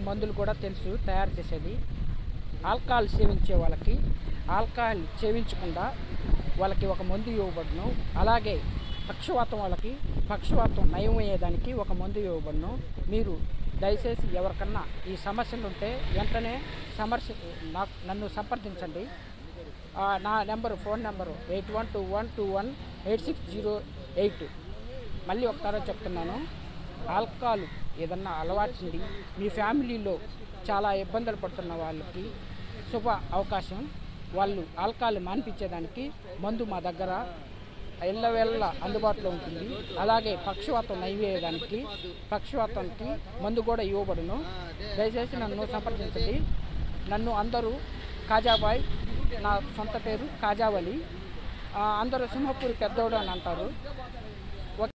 మందులు కూడా తెలుసు తయారు చేసేది ఆల్కహాల్ సేవించే వాళ్ళకి ఆల్కహాల్ సేవించకుండా వాళ్ళకి ఒక మందు ఇవ్వబడును అలాగే పక్షవాతం వాళ్ళకి పక్షవాతం నయం అయ్యేదానికి ఒక మందు ఇవ్వబడును మీరు దయచేసి ఎవరికన్నా ఈ సమస్యలు ఉంటే వెంటనే సమస్య నాకు నన్ను సంప్రదించండి ఆ, నా number phone number eight one two one two one eight six zero eight మళ్ళీ ఒకసారి చెప్తున్నాను ఆల్కహాల్ ఏదన్నా అలవాటుండి మీ ఫ్యామిలీలో చాలా ఇబ్బందులు పడుతున్న వాళ్ళకి శుభ అవకాశం వాళ్ళు ఆల్కహాల్ మాన్పించేదానికి మందు మా దగ్గర ఎల్లవేళ్ళ అందుబాటులో ఉంటుంది అలాగే పక్షవాతం నైవేయడానికి పక్షవాతానికి మందు కూడా ఇవ్వబడును దయచేసి నన్ను సంప్రదించండి నన్ను అందరూ కాజాబాయ్ నా సొంత పేరు కాజావలి ఆ, అందరూ సింహపూరి పెద్దోడు అని అంటారు